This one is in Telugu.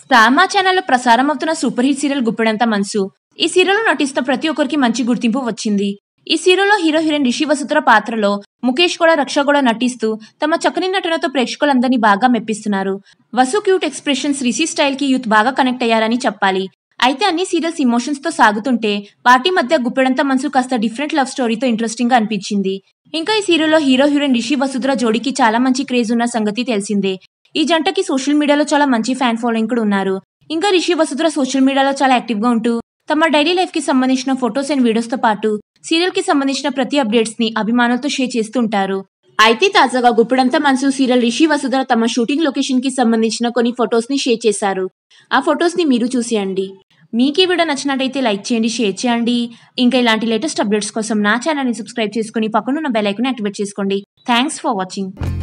స్టార్ మా ఛానల్లో ప్రసారం అవుతున్న సూపర్ హిట్ సీరియల్ గుప్పెడంత మనసు ఈ సీరియల్లో నటిస్తున్న ప్రతి ఒక్కరికి మంచి గుర్తింపు వచ్చింది ఈ సీరియల్లో హీరో హీరోయిన్ రిషి వసుత్ర పాత్రలో ముఖేష్ కూడా రక్ష కూడా నటిస్తూ తమ చక్కని నటనతో ప్రేక్షకులందరినీ బాగా మెప్పిస్తున్నారు Vasu cute expressions Rishi style కి యూత్ బాగా కనెక్ట్ అయ్యారని చెప్పాలి అయితే అన్ని సీరియల్స్ ఇమోషన్స్ తో సాగుతుంటే వాటి మధ్య గుప్పెడంత మనసు కాస్త డిఫరెంట్ లవ్ స్టోరీతో ఇంట్రెస్టింగ్ గా అనిపించింది ఇంకా ఈ సీరియల్లో హీరో హీరోయిన్ రిషి వసుధర జోడీకి చాలా మంచి క్రేజ్ ఉన్న సంగతి తెలిసిందే ఈ జంటకి సోషల్ మీడియాలో చాలా మంచి ఫ్యాన్ ఫాలోయింగ్ కూడా ఉన్నారు ఇంకా రిషి వసుధర సోషల్ మీడియాలో చాలా యాక్టివ్ గా ఉంటూ తమ డైలీ లైఫ్ కి సంబంధించిన ఫొటోస్ అండ్ వీడియోస్ తో పాటు సీరియల్ కి సంబంధించిన ప్రతి అప్డేట్స్ ని అభిమానులతో షేర్ చేస్తుంటారు అయితే తాజాగా గుప్పెడంతా మనసు సీరియల్ రిషి వసుధర తమ షూటింగ్ లొకేషన్ కి సంబంధించిన కొన్ని ఫొటోస్ ని షేర్ చేశారు ఆ ఫొటోస్ ని మీరు చూసేయండి మీకు ఈ వీడియో నచ్చినట్టయితే లైక్ చేయండి షేర్ చేయండి ఇంకా ఇలాంటి లేటెస్ట్ అప్డేట్స్ కోసం నా ఛానల్ని సబ్స్క్రైబ్ చేసుకుని పక్కనున్న బెల్ ఐకాన్ యాక్టివేట్ చేసుకోండి థ్యాంక్స్ ఫర్ వాచింగ్